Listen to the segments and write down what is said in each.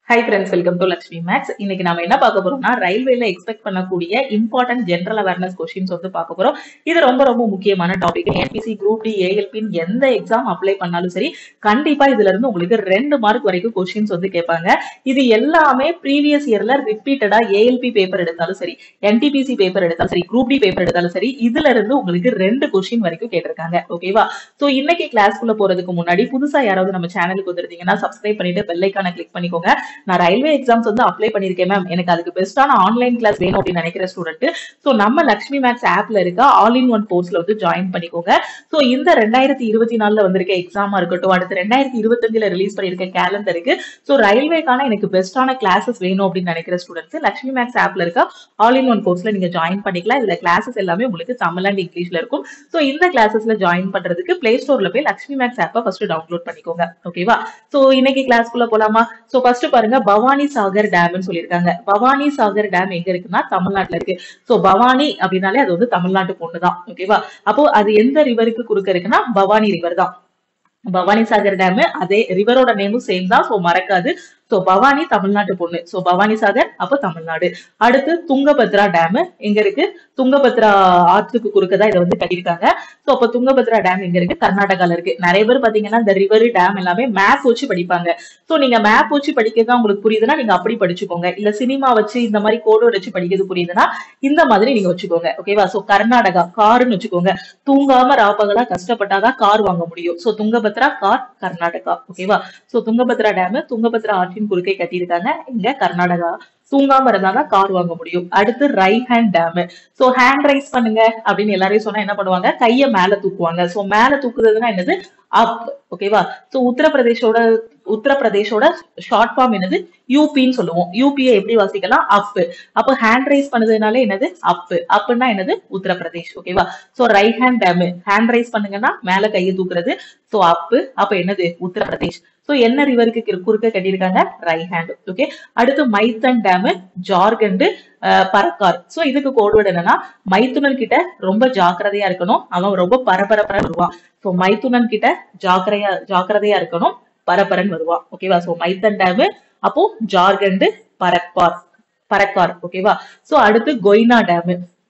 high friends welcome to Lakshmi Maths இன்னைக்கு நம்ம என்ன பார்க்க போறோம்னா ரயில்வேல எக்ஸ்பெக்ட் பண்ணக்கூடிய இம்பார்ட்டன்ட் ஜென்ரல் அவேர்னஸ் கொஸ்டின்ஸ் வந்து பார்க்க போறோம் இது ரொம்ப ரொம்ப முக்கியமான டாபிக் என்பிசி குரூப் டி ஏஎல்பின் எந்த எக்ஸாம் அப்ளை பண்ணாலும் சரி கண்டிப்பா இதுல இருந்து உங்களுக்கு ரெண்டு மார்க் வரைக்கும் கொஸ்டின்ஸ் வந்து கேட்பாங்க இது எல்லாமே ப்ரீவியஸ் இயர்ல ரிப்பீட்டடா ஏஎல்பி பேப்பர் எடுத்தாலும் சரி என்டிபிசி பேப்பர் எடுத்தாலும் சரி குரூப் டி பேப்பர் எடுத்தாலும் சரி இதுல இருந்து உங்களுக்கு ரெண்டு கொஸ்டின் வரைக்கும் கேட்டிருக்காங்க ஓகேவா சோ இன்னைக்கு கிளாஸ்க்குள்ள போறதுக்கு முன்னாடி புதுசா யாராவது நம்ம சேனலுக்கு வந்திருந்தீங்கன்னா சப்ஸ்கிரைப் பண்ணிட்டு பெல் ஐக்கான கிளிக் பண்ணிக்கோங்க நான் ரயில்வே எக்ஸாம்ஸ் வந்து அப்ளை பண்ணிருக்கேன் மேம் எனக்கு அதுக்கு பெஸ்டான ஆன்லைன் கிளாஸ் வேணும் அப்படின்னு நினைக்கிற ஸ்டூடெண்ட் சோ நம்ம லக்ஷ்மி மேக்ஸ் ஆப்ல இருக்க ஆல் இன் ஒன் கோர்ஸ்ல வந்து ஜாயின் பண்ணிக்கோங்க சோ இந்த ரெண்டாயிரத்தி இருபத்தி நாலுல வந்திருக்க எக்ஸாமா இருக்கட்டும் அடுத்து ரெண்டாயிரத்தி இருபத்தஞ்சுல ரிலீஸ் பண்ணிருக்க கேலண்டருக்கு சோ ரயில்வேக்கான எனக்கு பெஸ்டான கிளாஸஸ் வேணும் அப்படின்னு நினைக்கிற ஸ்டூடெண்ட்ஸ் லக்ஷ்மி மேக்ஸ் ஆப்ல இருக்க ஆல் இன் ஒன் கோர்ஸ்ல நீங்க ஜாயின் பண்ணிக்கலாம் இதுல கிளாஸஸ் எல்லாமே உங்களுக்கு தமிழ் அண்ட் இங்கிலீஷ்ல இருக்கும் சோ இந்த கிளாஸஸ்ல ஜாயின் பண்றதுக்கு பிளே ஸ்டோர்ல போய் லக்ஷ்மி மேக்ஸ் ஆப்பை ஃபர்ஸ்ட் டவுன்லோட் பண்ணிக்கோங்க ஓகேவா சோ இன்னைக்கு கிளாஸ்க்குள்ள போலாமா சோ ஃபர்ஸ்ட் பாருங்க பவானி சாகர் டேம்னு சொல்லியிருக்காங்க பவானி சாகர் டேம் எங்க இருக்குன்னா தமிழ்நாட்டுல இருக்கு சோ பவானி அப்படின்னாலே அது வந்து தமிழ்நாட்டு பொண்ணு தான் ஓகேவா அப்போ அது எந்த ரிவருக்கு குறுக்க இருக்குன்னா பவானி ரிவர் தான் பவானி சாகர் டேம் அதே ரிவரோட நேமும் சேம் தான் சோ மறக்காது சோ பவானி தமிழ்நாட்டு பொண்ணு சோ பவானி சாகர் அப்போ தமிழ்நாடு அடுத்து துங்கபத்ரா டேம் எங்க இருக்கு துங்கபத்ரா ஆற்றுக்கு குறுக்கதான் இதை வந்து கட்டியிருக்காங்க சோ அப்ப துங்கபத்ரா டேம் எங்க இருக்கு கர்நாடகால இருக்கு நிறைய பேர் பாத்தீங்கன்னா இந்த ரிவர் டேம் எல்லாமே மேப் வச்சு படிப்பாங்க சோ நீங்க மேப் வச்சு படிக்கிறது உங்களுக்கு புரியுதுன்னா நீங்க அப்படி படிச்சுக்கோங்க இல்ல சினிமா வச்சு இந்த மாதிரி கோடு வச்சு படிக்கிறது புரியுதுன்னா இந்த மாதிரி நீங்க வச்சுக்கோங்க ஓகேவா சோ கர்நாடகா காருன்னு வச்சுக்கோங்க தூங்காம ராப்பகலா கஷ்டப்பட்டாதான் கார் வாங்க முடியும் சோ துங்கபத்ரா கார் கர்நாடகா ஓகேவா சோ துங்கபத்ரா டேம் துங்கபத்ரா ஆற்றின் குறுக்கே கட்டியிருக்காங்க இங்க கர்நாடகா தூங்காம இருந்தாதான் கார் வாங்க முடியும் அடுத்து right hand dam so hand rise பண்ணுங்க அப்படின்னு எல்லாரையும் சொன்னா என்ன பண்ணுவாங்க கைய மேல தூக்குவாங்க சோ மேல தூக்குறதுன்னா என்னது அப் ஓகேவா சோ உத்தரப்பிரதேஷோட உத்தரப்பிரதேஷோட ஷார்ட் ஃபார்ம் என்னது யூபின்னு சொல்லுவோம் யூபியை எப்படி வாசிக்கலாம் அப் அப்போ ஹேண்ட் ரைஸ் பண்ணதுனால என்னது அப் அப்னா என்னது உத்தரப்பிரதேஷ் ஓகேவா so right hand dam hand rise பண்ணுங்கன்னா மேல கையை தூக்குறது சோ அப் அப்ப என்னது உத்தரப்பிரதேஷ் சோ என்ன ரிவருக்கு குறுக்க கட்டியிருக்காங்க ரைட் ஹேண்ட் ஓகே அடுத்து மைத்தன் டேம் ஜார்க்கண்ட் பறக்கார் சோ இதுக்கு கோடுவேர்டு என்னன்னா மைத்துனன் கிட்ட ரொம்ப ஜாக்கிரதையா இருக்கணும் அவன் ரொம்ப பரபரப்பா வருவான் சோ மைத்துனன் கிட்ட ஜாக்கிரதையா ஜாக்கிரதையா இருக்கணும் பரபரன் வருவான் ஓகேவா சோ மைத்தன் டேம் அப்போ ஜார்க்கண்ட் பறப்பார் பறக்கார் ஓகேவா சோ அடுத்து கொய்னா டேம்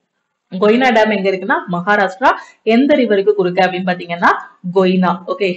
கொய்னா டேம் எங்க இருக்குன்னா மகாராஷ்டிரா எந்த ரிவருக்கு குறுக்க அப்படின்னு பாத்தீங்கன்னா கொய்னா ஓகே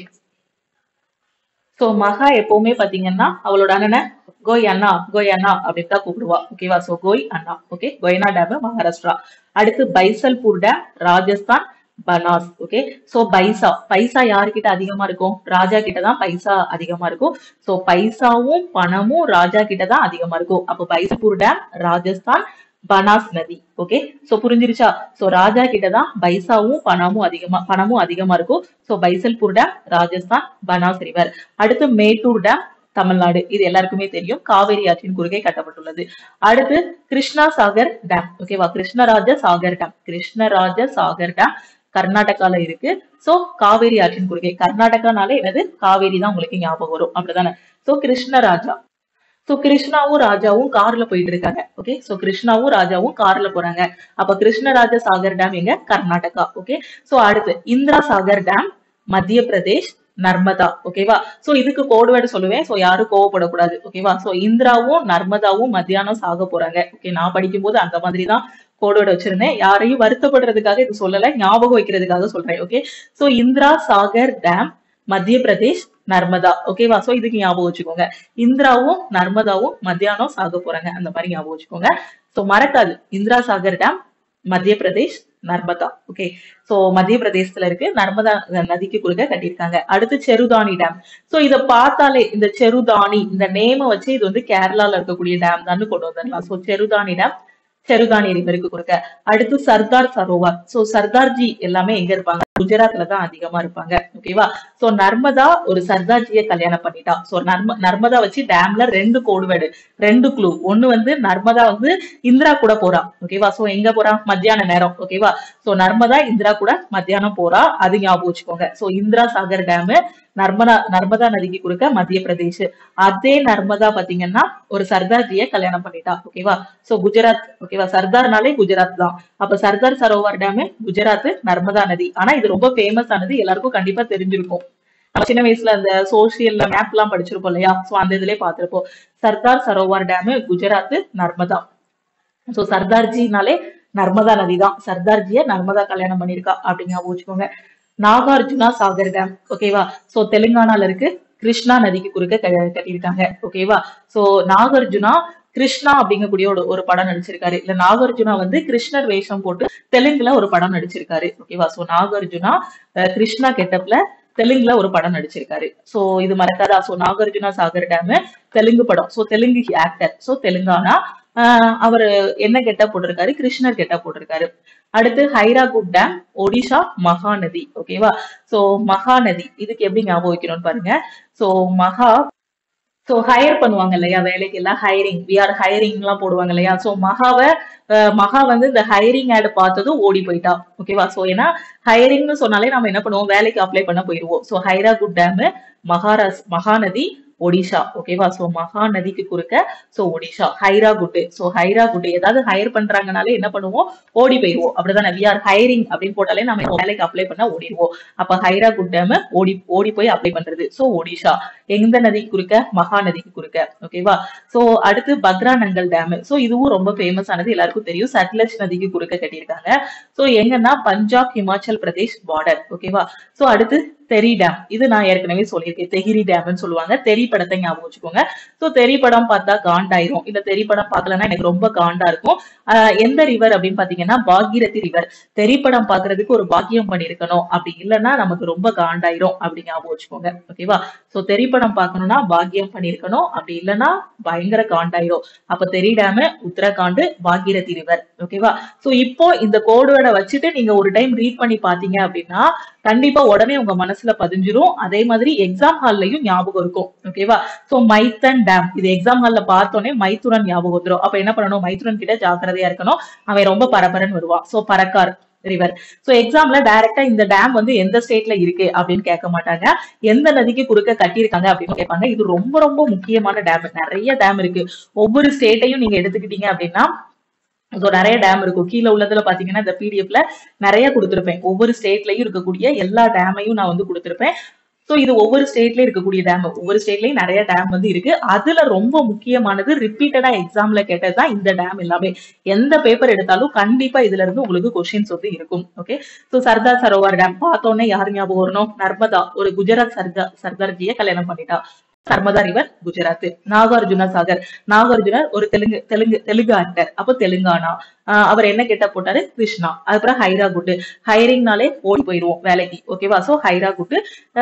சோ மகா எப்பவுமே பாத்தீங்கன்னா அவளோட அண்ணனை கோய் அண்ணா கோய் அண்ணா அப்படின்னு தான் கூப்பிடுவா ஓகேவா சோ கோய் அண்ணா ஓகே கொய்னா டேம் மகாராஷ்டிரா அடுத்து Bisalpur dam Rajasthan Banas okay so பைசா பைசா யாருக்கிட்ட அதிகமா இருக்கும் ராஜா கிட்ட தான் பைசா அதிகமா இருக்கும் சோ பைசாவும் பணமும் ராஜா கிட்ட தான் அதிகமா இருக்கும் அப்போ பைசல்பூர் டேம் ராஜஸ்தான் பனாஸ் நதி ஓகே சோ புரிஞ்சிருச்சா சோ ராஜா கிட்டதான் பைசாவும் பணமும் அதிகமா பணமும் அதிகமா இருக்கும் so Bisalpur dam Rajasthan Banas river அடுத்து மேட்டூர் டேம் தமிழ்நாடு இது எல்லாருக்குமே தெரியும் காவேரி ஆற்றின் குறுக்கே கட்டப்பட்டுள்ளது அடுத்து கிருஷ்ணா சாகர் டேம் ஓகேவா கிருஷ்ணராஜ சாகர் டேம் கிருஷ்ணராஜ சாகர் டேம் கர்நாடகால இருக்கு சோ காவேரி ஆற்றின் குறுக்கே கர்நாடகானாலே என்னது காவேரி தான் உங்களுக்கு ஞாபகம் வரும் அப்படிதானே சோ கிருஷ்ணராஜா சோ கிருஷ்ணாவும் ராஜாவும் கார்ல போயிட்டு இருக்காங்க ஓகே சோ கிருஷ்ணாவும் ராஜாவும் கார்ல போறாங்க அப்ப கிருஷ்ணராஜ சாகர் டேம் எங்க கர்நாடகா ஓகே சோ அடுத்து இந்திரா சாகர் டேம் மத்திய பிரதேஷ் நர்மதா ஓகேவா சோ இதுக்கு கோடுவேர்டு சொல்லுவேன் சோ யாரும் கோவப்படக்கூடாது ஓகேவா சோ இந்திராவும் நர்மதாவும் மத்தியானம் சாக போறாங்க ஓகே நான் படிக்கும் போது அந்த மாதிரி தான் கோடோட வச்சிருந்தேன் யாரையும் வருத்தப்படுறதுக்காக இது சொல்லல ஞாபகம் வைக்கிறதுக்காக சொல்றேன் okay so Indira Sagar dam Madhya Pradesh Narmada ஓகேவா சோ இதுக்கு ஞாபகம் வச்சுக்கோங்க இந்திராவும் நர்மதாவும் மத்தியானம் சாக போறாங்க அந்த மாதிரி ஞாபகம் வச்சுக்கோங்க சோ மறக்காது Indira Sagar dam Madhya Pradesh Narmada okay so மத்திய பிரதேசத்துல இருக்கு நர்மதா நதிக்கு குறுக்க கட்டியிருக்காங்க அடுத்து செருதானி டேம் சோ இத பார்த்தாலே இந்த செருதானி இந்த நேம வச்சு இது வந்து கேரளால இருக்கக்கூடிய டேம் தான் கொண்டு வந்துடலாம் சோ செருதானி டேம் செருதானி ரிவருக்கு குறுக்க அடுத்து சர்தார் சரோவர் சோ சர்தார்ஜி எல்லாமே எங்க இருப்பாங்க குஜராத்ல தான் அதிகமா இருப்பாங்க ஓகேவா சோ நர்மதா ஒரு சர்தார்ஜிய கல்யாணம் பண்ணிட்டா சோ நர்ம நர்மதா வச்சு டேம்ல ரெண்டு கோடுவேடு ரெண்டு க்ளூ ஒண்ணு வந்து நர்மதா வந்து இந்திரா கூட போறா ஓகேவா சோ எங்க போறா மத்தியான நேரம் ஓகேவா சோ நர்மதா இந்திரா கூட மத்தியானம் போறா அது ஞாபகம் வச்சுக்கோங்க சோ இந்திரா சாகர் டேம் நர்மதா நர்மதா நதிக்கு குறுக்க மத்திய பிரதேஷ் அதே நர்மதா பாத்தீங்கன்னா ஒரு சர்தார்ஜிய கல்யாணம் பண்ணிட்டா ஓகேவா சோ குஜராத் ஓகேவா சர்தார்னாலே குஜராத் தான் அப்ப சர்தார் சரோவர் டேம் குஜராத் நர்மதா நதி ஆனா இது ரொம்ப ஃபேமஸ் ஆனது எல்லாருக்கும் கண்டிப்பா தெரிஞ்சிருக்கும் நம்ம சின்ன வயசுல அந்த சோசியல் மேப் எல்லாம் படிச்சிருப்போம் இல்லையா சோ அந்த இதுலயே பார்த்திருப்போம் சர்தார் சரோவர் டேம் குஜராத் நர்மதா சோ சர்தார்ஜினாலே நர்மதா நதி தான் சர்தார்ஜிய நர்மதா கல்யாணம் பண்ணிருக்கா அப்படிங்க ஞாபகம் வச்சுக்கோங்க நாகார்ஜுனா சாகர் டேம் ஓகேவா சோ தெலுங்கானால இருக்கு கிருஷ்ணா நதிக்கு குறுக்க க- கட்டியிருக்காங்க ஓகேவா சோ நாகார்ஜுனா கிருஷ்ணா அப்படிங்கக்கூடிய ஒரு ஒரு படம் நடிச்சிருக்காரு இல்ல நாகார்ஜுனா வந்து கிருஷ்ணர் வேஷம் போட்டு தெலுங்குல ஒரு படம் நடிச்சிருக்காரு ஓகேவா சோ நாகார்ஜுனா அஹ், கிருஷ்ணா கெட்டப்ல தெலுங்குல ஒரு படம் நடிச்சிருக்காரு சோ இது மறக்காதா சோ நாகார்ஜுனா சாகர் டேம் தெலுங்கு படம் so Telugu actor so Telangana ஆஹ் அவரு என்ன கெட்ட போட்டிருக்காரு கிருஷ்ணர் கெட்ட போட்டிருக்காரு அடுத்து ஹைராகுட் டேம் ஒடிஷா மகாநதி ஓகேவா சோ மகாநதி இதுக்கு எப்படி ஞாபகம் வைக்கணும்னு பாருங்க சோ மகா சோ ஹையர் பண்ணுவாங்க இல்லையா வேலைக்கு எல்லாம் ஹைரிங் வி ஆர் ஹைரிங் எல்லாம் போடுவாங்க இல்லையா சோ மகாவை அஹ், மகா வந்து இந்த ஹைரிங் ஆட் பார்த்ததும் ஓடி போயிட்டா ஓகேவா சோ ஏன்னா ஹைரிங்னு சொன்னாலே நம்ம என்ன பண்ணுவோம் வேலைக்கு அப்ளை பண்ண போயிருவோம் சோ ஹைராகுட் டேம் மகாராஸ் மகாநதி ஒடிஷா ஓகேவா சோ மகாநதிக்கு குறுக்க சோ ஒடிஷா ஹைராகுட் சோ ஹைராகுட் ஏதாவது ஹையர் பண்றாங்கனாலே என்ன பண்ணுவோம் ஓடி போயிருவோம் அப்படிதானே வி ஆர் ஹைரிங் அப்படின்னு போட்டாலே நம்ம வேலைக்கு அப்ளை பண்ண ஓடிடுவோம் அப்ப ஹைராகுட் டேம் ஓடி ஓடி போய் அப்ளை பண்றது சோ ஒடிஷா எந்த நதி குறுக்க மகாநதிக்கு குறுக்க ஓகேவா சோ அடுத்து பக்ரா நங்கல் டேம் சோ இதுவும் ரொம்ப ஃபேமஸ் ஆனது எல்லாருக்கும் தெரியும் சட்லஜ் நதிக்கு குறுக்க கட்டியிருக்காங்க சோ எங்கன்னா பஞ்சாப் ஹிமாச்சல் பிரதேஷ் பார்டர் ஓகேவா சோ அடுத்து தெரி டேம் இது நான் ஏற்கனவே சொல்லியிருக்கேன் தெஹிரி டேம்னு சொல்லுவாங்க தெரி படத்தை ஞாபகம் வச்சுக்கோங்க சோ தெரி படம் பார்த்தா காண்டாயிரும் இந்த தெரி படம் பார்க்கலன்னா எனக்கு ரொம்ப காண்டா இருக்கும் ஆஹ் எந்த ரிவர் அப்படின்னு பாத்தீங்கன்னா பாகீரதி ரிவர் தெரி படம் பாக்குறதுக்கு ஒரு பாக்கியம் பண்ணிருக்கணும் அப்படி இல்லைன்னா நமக்கு ரொம்ப காண்டாயிரும் அப்படி ஞாபகம் வச்சுக்கோங்க ஓகேவா சோ தெரி படம் பார்க்கணும்னா பாக்கியம் பண்ணிருக்கணும் அப்படி இல்லைன்னா பயங்கர காண்டாயிரும் அப்ப தெரி டேம் உத்தரகாண்ட் பாகீரதி ரிவர் ஓகேவா சோ இப்போ இந்த கோடுவேர்டை வச்சுட்டு நீங்க ஒரு டைம் ரீட் பண்ணி பாத்தீங்க அப்படின்னா கண்டிப்பா உடனே உங்க மனசுல பதிஞ்சிரும் அதே மாதிரி எக்ஸாம் ஹால்லயும் ஞாபகம் இருக்கும் ஓகேவா சோ மைத்தன் டேம் இது எக்ஸாம் ஹால்ல பார்த்தோன்னே மைத்துரன் ஞாபகம் வந்துரும் அப்ப என்ன பண்ணணும் மைத்துரன் கிட்ட ஜாக்கிரதையா இருக்கணும் அவன் ரொம்ப பரபரன்னு வருவான் சோ பரக்கார் ரிவர் சோ எக்ஸாம்ல டைரக்டா இந்த டேம் வந்து எந்த ஸ்டேட்ல இருக்கு அப்படின்னு கேட்க மாட்டாங்க எந்த நதிக்கு குறுக்க கட்டியிருக்காங்க அப்படின்னு கேட்பாங்க இது ரொம்ப ரொம்ப முக்கியமான டேம் நிறைய டேம் இருக்கு ஒவ்வொரு ஸ்டேட்டையும் நீங்க எடுத்துக்கிட்டீங்க அப்படின்னா ஸோ நிறைய டேம் இருக்கும் கீழே உள்ளதுல பாத்தீங்கன்னா இந்த பிடிஎஃப்ல நிறைய கொடுத்துருப்பேன் ஒவ்வொரு ஸ்டேட்லயும் இருக்கக்கூடிய எல்லா டேமையும் நான் வந்து கொடுத்துருப்பேன் ஸோ இது ஒவ்வொரு ஸ்டேட்லயும் இருக்கக்கூடிய டேம் ஒவ்வொரு ஸ்டேட்லயும் நிறைய டேம் வந்து இருக்கு அதுல ரொம்ப முக்கியமானது ரிப்பீட்டடா எக்ஸாம்ல கேட்டதுதான் இந்த டேம் எல்லாமே எந்த பேப்பர் எடுத்தாலும் கண்டிப்பா இதுல இருந்து உங்களுக்கு கொஸ்டின்ஸ் வந்து இருக்கும் okay so Sardar Sarovar dam பார்த்தோன்னே யார் ஞாபகம் வரணும் நர்மதா ஒரு குஜராத் சர்தார் சர்தார்ஜியை கல்யாணம் பண்ணிட்டா நர்மதா ரிவர் குஜராத் நாகார்ஜுனா சாகர் நாகார்ஜுனர் ஒரு தெலுங்கு தெலுங்கு தெலுங்கு ஆக்டர் அப்போ தெலுங்கானா ஆஹ் அவர் என்ன கெட்ட போட்டாரு கிருஷ்ணா அதுக்கப்புறம் ஹைராகுட் ஹைரிங்னாலே ஓடி போயிருவோம் வேலைக்கு ஓகேவா சோ ஹைராகுட்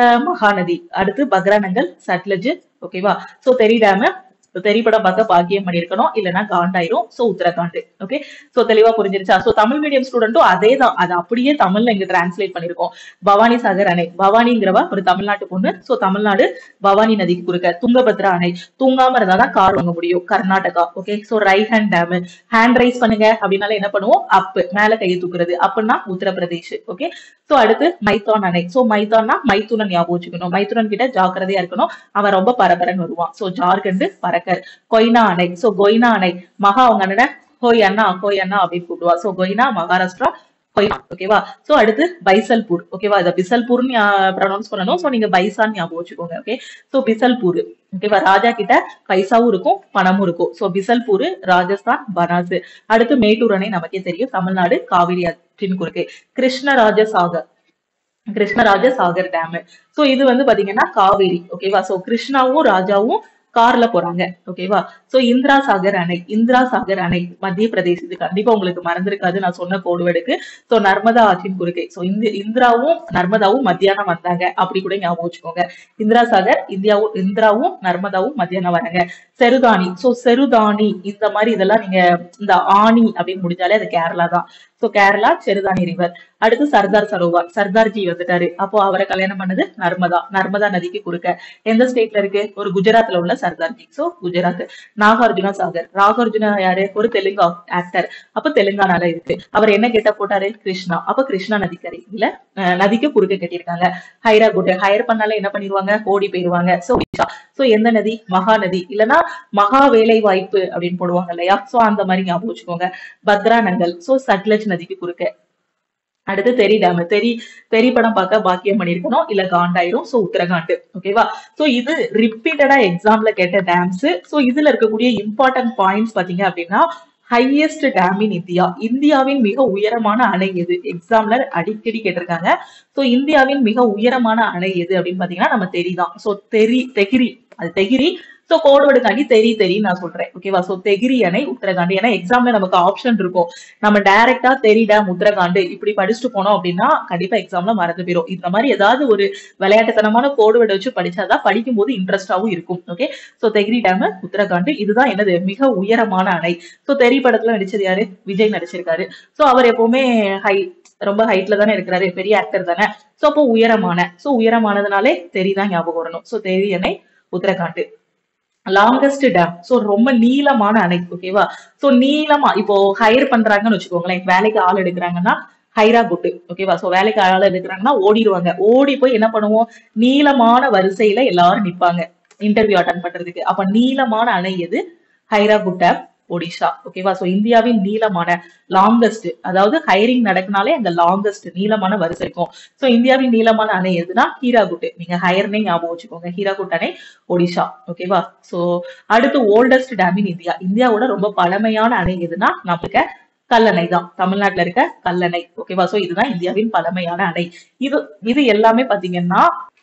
மகாநதி அடுத்து பக்ரானங்கல் சட்லஜ் ஓகேவா சோ தெரி டேம் தெரி படம் பார்க்க பாக்கியம் பண்ணிருக்கணும் இல்லைன்னா காண்டாயிரும் சோ உத்தரகாண்ட் ஓகே சோ தெளிவா புரிஞ்சிருச்சா சோ தமிழ் மீடியம் ஸ்டூடெண்ட்டும் அதே தான் அது அப்படியே தமிழ்ல இங்க டிரான்ஸ்லேட் பண்ணிருக்கோம் பவானி சாகர் அணை பவானிங்கிறவ ஒரு தமிழ்நாட்டு பொண்ணு சோ தமிழ்நாடு பவானி நதிக்கு குறுக்க துங்கபத்ரா அணை தூங்காம இருந்தாதான் கார் வாங்க முடியும் Karnataka okay so right hand dam hand rise பண்ணுங்க அப்படின்னால என்ன பண்ணுவோம் அப் மேல கையை தூக்குறது அப்படின்னா உத்தரப்பிரதேஷ் ஓகே சோ அடுத்து மைத்தான் அணை சோ மைத்தான்னா மைத்துனன் ஞாபகம் வச்சுக்கணும் மைத்துனன் கிட்ட ஜாக்கிரதையா இருக்கணும் அவன் ரொம்ப பரபரன்னு வருவான் சோ ஜார்க்கண்ட் பறக்கர் கொய்னா அணை சோ கொய்னா அணை மகா அவங்க அண்ணனை ஹோய் அண்ணா ஹோய் அண்ணா அப்படின்னு கூப்பிடுவா சோ கொய்னா மகாராஷ்டிரா கொய்னா ஓகேவா சோ அடுத்து பைசல்பூர் ஓகேவா இதை பிசல்பூர்னு ப்ரொனவுன்ஸ் பண்ணணும் சோ நீங்க பைசான்னு ஞாபகம் வச்சுக்கோங்க ஓகே சோ பிசல்பூர் ஓகேவா ராஜா கிட்ட பைசாவும் இருக்கும் பணமும் இருக்கும் சோ பிசல்பூர் ராஜஸ்தான் பனாஸ் அடுத்து மேட்டூர் அணை நமக்கே தெரியும் தமிழ்நாடு காவிரி ஆற்றின் குறுக்கே கிருஷ்ணராஜ சாகர் கிருஷ்ணராஜ சாகர் டேம் சோ இது வந்து பாத்தீங்கன்னா காவேரி ஓகேவா சோ கிருஷ்ணாவும் ராஜாவும் கார்ல போறாங்க ஓகேவா சோ இந்திரா சாகர் அணை இந்திரா சாகர் அணை மத்திய பிரதேஷ் இது கண்டிப்பா உங்களுக்கு மறந்திருக்காது நான் சொன்ன கோடுவெடுக்கு சோ நர்மதா ஆற்றின் குறுக்கே சோ இந்த இந்திராவும் நர்மதாவும் மத்தியானம் வந்தாங்க அப்படி கூட ஞாபகம் வச்சுக்கோங்க இந்திரா சாகர் இந்தியாவும் இந்திராவும் நர்மதாவும் மத்தியானம் வராங்க செருதானி சோ செருதானி இந்த மாதிரி இதெல்லாம் நீங்க இந்த ஆணி அப்படின்னு முடிஞ்சாலே அது கேரளா தான் சோ கேரளா செருதானி ரிவர் அடுத்து சர்தார் சரோவர் சர்தார்ஜி வந்துட்டாரு அப்போ அவரை கல்யாணம் பண்ணது நர்மதா நர்மதா நதிக்கு குறுக்க எந்த ஸ்டேட்ல இருக்கு ஒரு குஜராத்ல உள்ள சர்தார்ஜி சோ குஜராத் நாகார்ஜுனா சாகர் நாகார்ஜுனா யாரு ஒரு தெலுங்கு ஆக்டர் அப்ப தெலுங்கானால இருக்கு அவர் என்ன கெட்ட போட்டாரு கிருஷ்ணா அப்ப கிருஷ்ணா நதிக்கரை இல்ல அஹ் நதிக்கு குறுக்க கட்டியிருக்காங்க ஹைராகுட் ஹையர் பண்ணால என்ன பண்ணிடுவாங்க ஓடி போயிருவாங்க சோ சோ எந்த நதி மகாநதி இல்லனா மகா வேலை வாய்ப்பு அப்படின்னு போடுவாங்க இல்லையா சோ அந்த மாதிரி ஞாபகம் வச்சுக்கோங்க பத்ரா நங்கல் சோ சட்லஜ் நதிக்கு குறுக்க அடுத்து தெரி டேம் தெரி தெரி படம் பார்க்க பாக்கியம் பண்ணிருக்கணும் இல்ல காண்டாயிரும் சோ உத்தரகாண்ட் ஓகேவா சோ இது ரிப்பீட்டடா எக்ஸாம்ல கேட்ட டேம்ஸ் சோ இதுல இருக்கக்கூடிய இம்பார்ட்டன்ட் பாயிண்ட்ஸ் பாத்தீங்க அப்படின்னா ஹையஸ்ட் டேம் இன் இந்தியா இந்தியாவின் மிக உயரமான அணை எது எக்ஸாம்ல அடிக்கடி கேட்டிருக்காங்க சோ இந்தியாவின் மிக உயரமான அணை எது அப்படின்னு பாத்தீங்கன்னா நம்ம தெரிதான் சோ தெரி தெகிரி அது தெகிரி சோ கோடுவடுக்காண்டி தெரி தெரி நான் சொல்றேன் ஓகேவா சோ தெகிரி அணை உத்தரகாண்ட் ஏன்னா எக்ஸாம்ல நமக்கு ஆப்ஷன் இருக்கும் நம்ம டைரக்டா தெரி டேம் உத்தரகாண்ட் இப்படி படிச்சுட்டு போனோம் அப்படின்னா கண்டிப்பா எக்ஸாம்ல மறந்து போயிடும் இந்த மாதிரி ஏதாவது ஒரு விளையாட்டுத்தனமான கோடுவடை வச்சு படிச்சாதான் படிக்கும் போது இன்ட்ரெஸ்டாவும் இருக்கும் okay so Tehri dam Uttarakhand இதுதான் என்னது மிக உயரமான அணை சோ தெரி படத்துல நடிச்சது யாரு விஜய் நடிச்சிருக்காரு சோ அவர் எப்பவுமே ஹை ரொம்ப ஹைட்ல தானே இருக்கிறாரு பெரிய ஆக்டர் தானே சோ அப்போ உயரமான சோ உயரமானதுனாலே தெரிதான் ஞாபகம் வரணும் சோ தெரி அணை உத்தரகாண்ட் லாங்கஸ்ட் டேம் சோ ரொம்ப நீளமான அணை ஓகேவா சோ நீளமா இப்போ ஹையர் பண்றாங்கன்னு வச்சுக்கோங்களேன் வேலைக்கு ஆள் எடுக்கிறாங்கன்னா ஹைரா குட்டு ஓகேவா சோ வேலைக்கு ஆள் எடுக்கிறாங்கன்னா ஓடிடுவாங்க ஓடி போய் என்ன பண்ணுவோம் நீளமான வரிசையில எல்லாரும் நிப்பாங்க இன்டர்வியூ அட்டன் பண்றதுக்கு அப்ப நீளமான அணை எது ஹைராகுட் டேம் ஒடிஷா ஓகேவா சோ இந்தியாவின் நீளமான லாங்கஸ்ட் அதாவது ஹைரிங் நடக்குனாலே அந்த லாங்கஸ்ட் நீளமான வரிசை இருக்கும் சோ இந்தியாவின் நீளமான அணை எதுனா ஹீராகுட் நீங்க ஹையர்னே ஞாபகம் வச்சுக்கோங்க ஹீராகுட் அணை ஒடிஷா ஓகேவா சோ அடுத்து ஓல்டஸ்ட் டேம் இன் இந்தியா இந்தியாவோட ரொம்ப பழமையான அணை எதுனா நமக்கு கல்லணை தான் தமிழ்நாட்டுல இருக்க கல்லணை ஓகேவா சோ இதுதான் இந்தியாவின் பழமையான அணை இது இது எல்லாமே பாத்தீங்கன்னா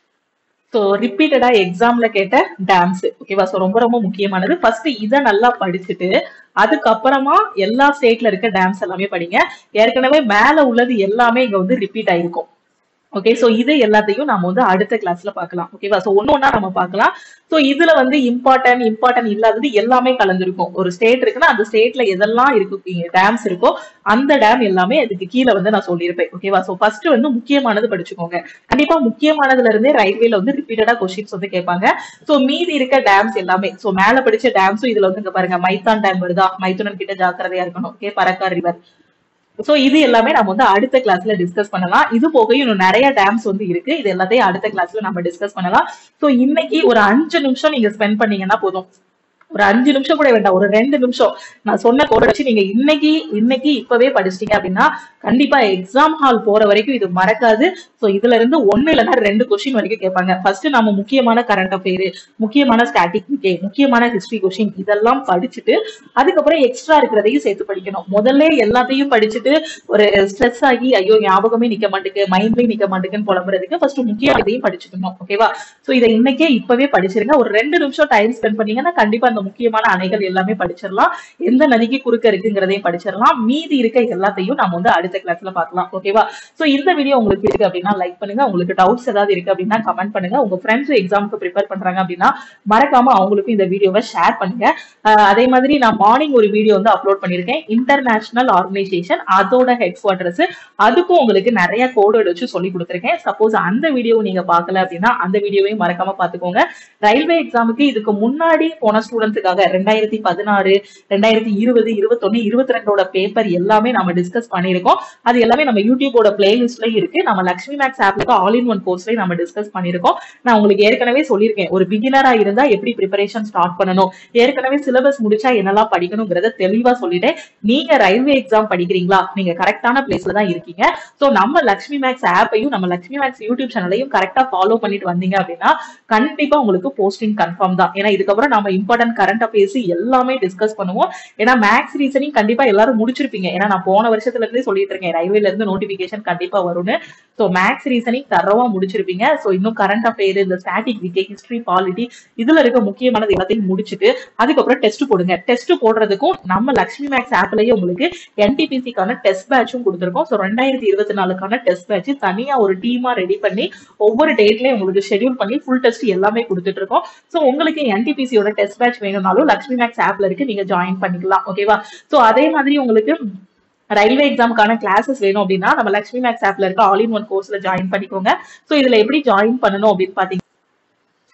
ஸோ ரிப்பீட்டடா எக்ஸாம்ல கேட்ட டேம்ஸ் ஓகேவா ஸோ ரொம்ப ரொம்ப முக்கியமானது ஃபர்ஸ்ட் இதை நல்லா படிச்சுட்டு அதுக்கப்புறமா எல்லா ஸ்டேட்ல இருக்க டேம்ஸ் எல்லாமே படிங்க ஏற்கனவே மேல உள்ளது எல்லாமே இங்க வந்து ரிப்பீட் ஆயிருக்கும் ஓகே சோ இது எல்லாத்தையும் நம்ம வந்து அடுத்த கிளாஸ்ல பார்க்கலாம் ஓகேவா சோ ஒன்னு ஒன்னா நம்ம பார்க்கலாம் சோ இதுல வந்து இம்பார்ட்டன்ட் இம்பார்ட்டன்ட் இல்லாதது எல்லாமே கலந்துருக்கும் ஒரு ஸ்டேட் இருக்குன்னா அந்த ஸ்டேட்ல எதெல்லாம் இருக்கு டேம்ஸ் இருக்கோ அந்த டேம் எல்லாமே அதுக்கு கீழே வந்து நான் சொல்லியிருப்பேன் ஓகேவா சோ ஃபர்ஸ்ட் வந்து முக்கியமானது படிச்சுக்கோங்க கண்டிப்பா முக்கியமானதுல இருந்தே ரயில்வேல வந்து ரிப்பீட்டடா கொஸ்டின்ஸ் வந்து கேட்பாங்க சோ மீதி இருக்க டேம்ஸ் எல்லாமே சோ மேல படிச்ச டேம்ஸும் இதுல வந்து இங்க பாருங்க மைத்தான் டேம் வருதா மைத்துனன் கிட்ட ஜாக்கிரதையா இருக்கணும் ஓகே பரக்கா ரிவர் சோ இது எல்லாமே நம்ம வந்து அடுத்த கிளாஸ்ல டிஸ்கஸ் பண்ணலாம் இது போக இன்னும் நிறைய டேம்ஸ் வந்து இருக்கு இது எல்லாத்தையும் அடுத்த கிளாஸ்ல நம்ம டிஸ்கஸ் பண்ணலாம் சோ இன்னைக்கு ஒரு அஞ்சு நிமிஷம் நீங்க ஸ்பெண்ட் பண்ணீங்கன்னா போதும் ஒரு அஞ்சு நிமிஷம் கூட வேண்டாம் ஒரு ரெண்டு நிமிஷம் நான் சொன்ன கோட வச்சு நீங்க இன்னைக்கு இன்னைக்கு இப்பவே படிச்சிட்டீங்க அப்படின்னா கண்டிப்பா எக்ஸாம் ஹால் போற வரைக்கும் இது மறக்காது சோ இதுல இருந்து ஒண்ணு இல்லைன்னா ரெண்டு கொஸ்டின் வரைக்கும் கேட்பாங்க ஃபர்ஸ்ட் நம்ம முக்கியமான கரண்ட் அஃபேர் முக்கியமான ஸ்டாட்டிக் முக்கியமான ஹிஸ்டரி கொஸ்டின் இதெல்லாம் படிச்சுட்டு அதுக்கப்புறம் எக்ஸ்ட்ரா இருக்கிறதையும் சேர்த்து படிக்கணும் முதல்ல எல்லாத்தையும் படிச்சுட்டு ஒரு ஸ்ட்ரெஸ் ஆகி ஐயோ ஞாபகமே நிக்க மாட்டேங்குது மைண்ட்லயும் நிக்க மாட்டேங்குன்னு புலம்புறதுக்கு ஃபர்ஸ்ட் முக்கிய இதையும் படிச்சுக்கணும் ஓகேவா சோ இதை இன்னைக்கே இப்பவே படிச்சிருங்க ஒரு ரெண்டு நிமிஷம் டைம் ஸ்பெண்ட் பண்ணீங்கன்னா கண்டிப்பா அந்த முக்கியமான அணைகள் எல்லாமே படிச்சிடலாம் எந்த நதிக்கு குறுக்க இருக்குங்கிறதையும் படிச்சிடலாம் மீதி இருக்க எல்லாத்தையும் நம்ம வந்து அடுத்த கிளாஸ்ல பார்க்கலாம் ஓகேவா சோ இந்த வீடியோ உங்களுக்கு இருக்கு அப்படின்னா லைக் பண்ணுங்க உங்களுக்கு டவுட்ஸ் ஏதாவது இருக்கு அப்படின்னா கமெண்ட் பண்ணுங்க உங்க ஃப்ரெண்ட்ஸ் எக்ஸாமுக்கு ப்ரிப்பேர் பண்றாங்க அப்படின்னா மறக்காம அவங்களுக்கும் இந்த வீடியோவை ஷேர் பண்ணுங்க அஹ் அதே மாதிரி நான் மார்னிங் ஒரு வீடியோ வந்து அப்லோட் பண்ணிருக்கேன் இன்டர்நேஷனல் ஆர்கனைசேஷன் அதோட ஹெட் குவார்டர்ஸ் அதுக்கும் உங்களுக்கு நிறைய கோடு வச்சு சொல்லி கொடுத்துருக்கேன் சப்போஸ் அந்த வீடியோ நீங்க பார்க்கல அப்படின்னா அந்த வீடியோவையும் மறக்காம பாத்துக்கோங்க ரயில்வே எக்ஸாமுக்கு இதுக்கு முன்னாடி போன ஸ்டூடெண்ட்ஸுக்காக ரெண்டாயிரத்தி பதினாறு ரெண்டாயிரத்தி இருபது இருபத்தொன்னு இருபத்தி ரெண்டோட பேப்பர் எல்லாமே நம்ம டிஸ்கஸ் பண்ணியிருக்கோம் அது எல்லாமே நம்ம யூடியூபோட பிளேலிஸ்ட்லயும் இருக்கு நம்ம லக்ஷ்மி மேக்ஸ் ஆப்ல ஆல் இன் ஒன் கோர்ஸ்லயும் நம்ம டிஸ்கஸ் பண்ணியிருக்கோம் நான் உங்களுக்கு ஏற்கனவே சொல்லியிருக்கேன் ஒரு பிகினரா இருந்தா எப்படி ப்ரிப்பரேஷன் ஸ்டார்ட் பண்ணணும் ஏற்கனவே சிலபஸ் முடிச்சா என்னெல்லாம் படிக்கணுங்கிறத தெளிவா சொல்லிட்டேன் நீங்க ரயில்வே எக்ஸாம் படிக்கிறீங்களா நீங்க கரெக்டான பிளேஸ்ல தான் இருக்கீங்க சோ நம்ம லக்ஷ்மி மேக்ஸ் ஆப்பையும் நம்ம லக்ஷ்மி மேக்ஸ் யூடியூப் சேனலையும் கரெக்டா ஃபாலோ பண்ணிட்டு வந்தீங்க அப்படின்னா கண்டிப்பா உங்களுக்கு போஸ்டிங் கன்ஃபார்ம் தான் ஏன்னா இதுக்கப்புறம் நம்ம இம்பார்ட்டன்ட் கரண்ட் பேசி எல்லாமே டிஸ்கஸ் பண்ணுவோம் ஏன்னா மேக்ஸ் ரீசனிங் கண்டிப்பா எல்லாரும் முடிச்சிருப்பீங்க ஏன்னா நான் போன வருஷத்துல இருந்தே சொல்லிட்டு இருக்கேன் ரயில்வேல இருந்து நோட்டிபிகேஷன் கண்டிப்பா வரும்னு சோ மேக்ஸ் ரீசனிங் தரவா முடிச்சிருப்பீங்க சோ இன்னும் கரண்ட் அஃபேர் இந்த ஸ்டாட்டிக் விகே ஹிஸ்டரி பாலிட்டி இதுல இருக்க முக்கியமானது எல்லாத்தையும் முடிச்சுட்டு அதுக்கப்புறம் டெஸ்ட் போடுங்க டெஸ்ட் போடுறதுக்கும் நம்ம லக்ஷ்மி மேக்ஸ் ஆப்லயே உங்களுக்கு என்டிபிசிக்கான டெஸ்ட் பேட்சும் கொடுத்துருக்கோம் ஸோ ரெண்டாயிரத்தி இருபத்தி நாலுக்கான டெஸ்ட் பேட்ச் தனியா ஒரு டீமா ரெடி பண்ணி ஒவ்வொரு டேட்லயும் உங்களுக்கு ஷெட்யூல் பண்ணி ஃபுல் டெஸ்ட் எல்லாமே கொடுத்துட்டு இருக்கோம் ஸோ உங்களுக்கு என்டிபிசியோட டெஸ்ட் பேட்ச் வேணும்னாலும் லக்ஷ்மி மேக்ஸ் ஆப்ல இருக்கு நீங்க ஜாயின் பண்ணிக்கலாம் ஓகேவா ஸோ அதே மாதிரி உங்களுக்கு ரயில்வே எக்ஸாமுக்கான கிளாஸஸ் வேணும் அப்படின்னா நம்ம லக்ஷ்மி மேக்ஸ் ஆப்ல இருக்க ஆல் இன் ஒன் கோர்ஸ்ல ஜாயின் பண்ணிக்கோங்க ஸோ இதுல எப்படி ஜாயின் பண்ணணும் அப்படின்னு பாத்தீங்கன்னா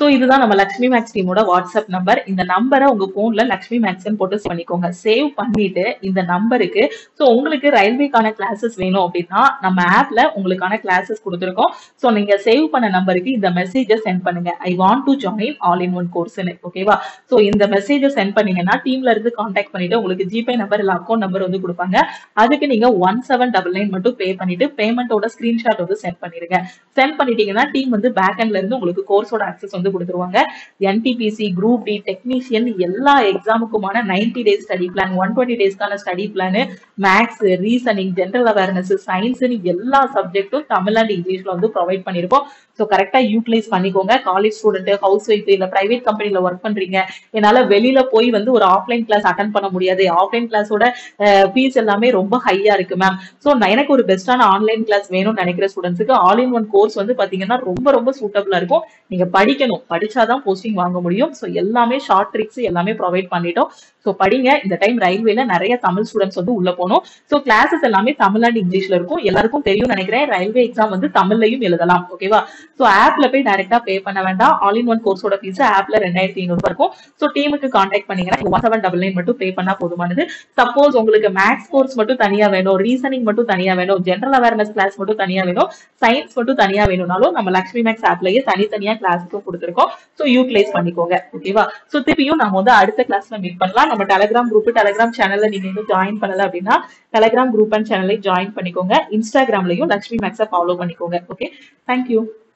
ஸோ இதுதான் நம்ம லக்ஷ்மி மேக்ஸ் டீமோட வாட்ஸ்அப் நம்பர் இந்த நம்பரை உங்க போன்ல லக்ஷ்மி மேக்ஸ்னு போட்டு save பண்ணிக்கோங்க சேவ் பண்ணிட்டு இந்த நம்பருக்கு ஸோ உங்களுக்கு ரயில்வேக்கான கிளாஸஸ் வேணும் அப்படின்னா நம்ம ஆப்ல உங்களுக்கான கிளாஸஸ் கொடுத்துருக்கோம் ஸோ நீங்க சேவ் பண்ண நம்பருக்கு இந்த மெசேஜை சென்ட் பண்ணுங்க I want to join all in one கோர்ஸ்னு ஓகேவா ஸோ இந்த மெசேஜை சென்ட் பண்ணீங்கன்னா டீம்ல இருந்து கான்டாக்ட் பண்ணிட்டு உங்களுக்கு ஜிபே நம்பர் இல்ல அக்கௌண்ட் நம்பர் வந்து கொடுப்பாங்க அதுக்கு நீங்க ஒன் செவன் டபுள் நைன் மட்டும் பே பண்ணிட்டு பேமெண்ட்டோட ஸ்கிரீன்ஷாட் வந்து சென்ட் பண்ணிருங்க சென்ட் பண்ணிட்டீங்கன்னா டீம் வந்து பேக் எண்ட்ல இருந்து உங்களுக்கு கோர்ஸோட ஆக்சஸ் வந்து கொடுத்துருவாங்க என்டிபிசி குரூப் டி டெக்னீஷியன் எல்லா எக்ஸாமுக்குமான 90 days study plan one twenty டேஸ்க்கான study plan maths reasoning general awareness சயின்ஸ்னு எல்லா சப்ஜெக்ட்டும் தமிழ் அண்ட் இங்கிலீஷ்ல வந்து ப்ரொவைட் பண்ணிருப்போம் ஸோ கரெக்டா யூட்டிலைஸ் பண்ணிக்கோங்க காலேஜ் ஸ்டூடெண்ட் ஹவுஸ் ஒய்ஃப் இல்ல பிரைவேட் கம்பெனில ஒர்க் பண்றீங்க என்னால வெளியில போய் வந்து ஒரு ஆஃப்லைன் கிளாஸ் அட்டன் பண்ண முடியாது ஆஃப்லைன் கிளாஸோட ஃபீஸ் எல்லாமே ரொம்ப ஹையா இருக்கு மேம் ஸோ எனக்கு ஒரு பெஸ்டான ஆன்லைன் கிளாஸ் வேணும்னு நினைக்கிற ஸ்டூடெண்ட்ஸுக்கு ஆல் இன் ஒன் கோர்ஸ் வந்து பாத்தீங்கன்னா ரொம்ப ரொம்ப சூட்டபிளா இருக்கும் நீங்க படிக்கணும் படிச்சாதான் போஸ்டிங் வாங்க முடியும் ஸோ எல்லாமே ஷார்ட் ட்ரிக்ஸ் எல்லாமே ப்ரொவைட் பண்ணிட்டோம் ஸோ படிங்க இந்த டைம் ரயில்வேல நிறைய தமிழ் ஸ்டூடெண்ட்ஸ் வந்து உள்ள போகணும் ஸோ கிளாஸஸ் எல்லாமே தமிழ் அண்ட் இங்கிலீஷ்ல இருக்கும் எல்லாருக்கும் தெரியும் நினைக்கிறேன் ரயில்வே எக்ஸாம் வந்து தமிழ்லையும் எழுதலாம் ஓகேவா ஸோ ஆப்ல போய் டைரக்டா பே பண்ண வேண்டாம் ஆல் இன் ஒன் கோர்ஸோட ஃபீஸ் ஆப்ல ரெண்டாயிரத்தி ஐநூறு இருக்கும் ஸோ டீமுக்கு கான்டாக்ட் பண்ணீங்கன்னா ஒன் செவன் டபுள் நைன் மட்டும் பே பண்ணா போதுமானது சப்போஸ் உங்களுக்கு மேக்ஸ் கோர்ஸ் மட்டும் தனியா வேணும் ரீசனிங் மட்டும் தனியா வேணும் ஜென்ரல் அவேர்னஸ் கிளாஸ் மட்டும் தனியா வேணும் சயின்ஸ் மட்டும் தனியா வேணும்னாலும் நம்ம லக்ஷ்மி மேக்ஸ் ஆப்லயே தனித்தனியா கிளாஸுக்கும் கொடுத்துருக்கோம் ஸோ யூட்டிலைஸ் பண்ணிக்கோங்க ஓகேவா ஸோ திருப்பியும் நம்ம வந்து அடுத்த கிளாஸ்ல மீட் பண்ணலாம் நம்ம டெலகிராம் குரூப் டெலகிராம் சேனல்ல நீங்க இன்னும் ஜாயின் பண்ணல அப்படின்னா டெலகிராம் குரூப் அண்ட் சேனலை ஜாயின் பண்ணிக்கோங்க இன்ஸ்டாகிராம்லயும் லக்ஷ்மி மேக்ஸை ஃபாலோ பண்ணிக்கோங்க ஓகே தேங்க்யூ